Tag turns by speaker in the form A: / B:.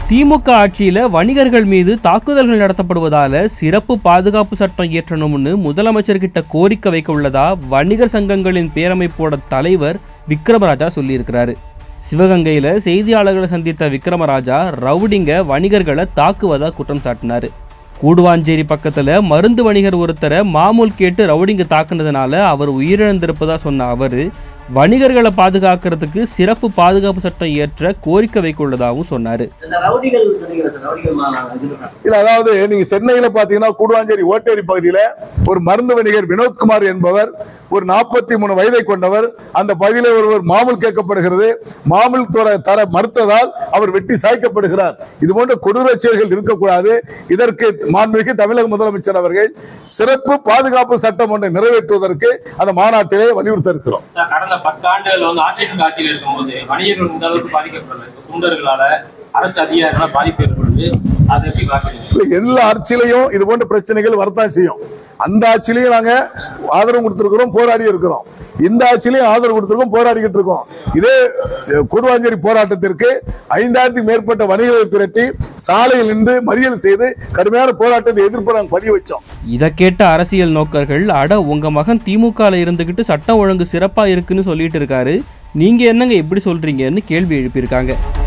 A: திமுக ஆட்சியில வணிகர்கள் மீது தாக்குதல்கள் நடத்தப்படுவதால சிறப்பு பாதுகாப்பு சட்டம் இயற்றணும்னு முதலமைச்சர்கிட்ட கோரிக்கை வைக்க உள்ளதா வணிகர் சங்கங்களின் பேரமைப்போட தலைவர் விக்ரமராஜா சொல்லியிருக்கிறாரு சிவகங்கையில செய்தியாளர்களை சந்தித்த விக்ரமராஜா ரவுடிங்க வணிகர்களை தாக்குவதா குற்றம் சாட்டினாரு கூடுவாஞ்சேரி பக்கத்துல மருந்து வணிகர் ஒருத்தரை மாமூல் கேட்டு ரவுடிங்க தாக்குனதுனால அவர் உயிரிழந்திருப்பதா சொன்ன அவரு வணிகர்களை பாதுகாக்கிறதுக்கு சிறப்பு பாதுகாப்பு சட்டம் இயற்ற கோரிக்கை வைக்க உள்ளதாகவும் சொன்னாரு
B: இந்த ரவுடிகள் சொன்னீங்க சார் ரவுடிகள் மா- இது
C: இல்ல அதாவது நீங்க சென்னையில பாத்தீங்கன்னா கூடுவாஞ்சேரி ஓட்டேரி பகுதியில ஒரு மருந்து வணிகர் வினோத்குமார் என்பவர் ஒரு நாற்பத்தி மூணு வயதை கொண்டவர் அந்த பகுதியில ஒருவர் மாமூல் கேட்கப்படுகிறது மாமூல் தர தர மறுத்ததால் அவர் வெட்டி சாய்க்கப்படுகிறார் இது போன்ற கொடூர செயல்கள் இருக்கக்கூடாது இதற்கு மாண்புமிகு தமிழக முதலமைச்சர் அவர்கள் சிறப்பு பாதுகாப்பு சட்டம் ஒன்றை நிறைவேற்றுவதற்கு அந்த மாநாட்டிலே வலியுறுத்த இருக்கிறோம்
D: சார், கடந்த பத்தாண்டுகள் வந்து அதிமுக ஆட்சியில் இருக்கும்போது வணிகர்கள் இந்த அளவுக்கு பாதிக்கப்படல இப்ப குண்டர்களால அரசு அதிகாரிகளால பாதிப்பு ஏற்படுது அதை எப்படி பார்க்குறீங்க
C: இல்ல, எல்லா ஆட்சியிலையும் இது போன்ற பிரச்சனைகள் வரத்தான் செய்யும் அந்த ஆட்சியிலையும் நாங்க ஆதரவு கொடுத்திருக்கிறோம் போராடி இருக்கிறோம் இந்த ஆட்சியிலையும் ஆதரவு கொடுத்திருக்கோம் போராடிக்கிட்டு இருக்கோம் இதே சி- கூடுவாஞ்சேரி போராட்டத்திற்கு ஐந்தாயிரத்துக்கு மேற்பட்ட வணிகர்களை திரட்டி சாலையில் நின்று மறியல் செய்து கடுமையான போராட்டத்தை எதிர்ப்பு நாங்கள் பதிவு வச்சோம்
A: இதை கேட்ட அரசியல் நோக்கர்கள் அட உங்க மகன் திமுகல இருந்துகிட்டு சட்டம் ஒழுங்கு சிறப்பா இருக்குன்னு சொல்லிட்டு இருக்காரு நீங்க என்னங்க இப்படி சொல்றீங்கன்னு கேள்வி எழுப்பியிருக்காங்க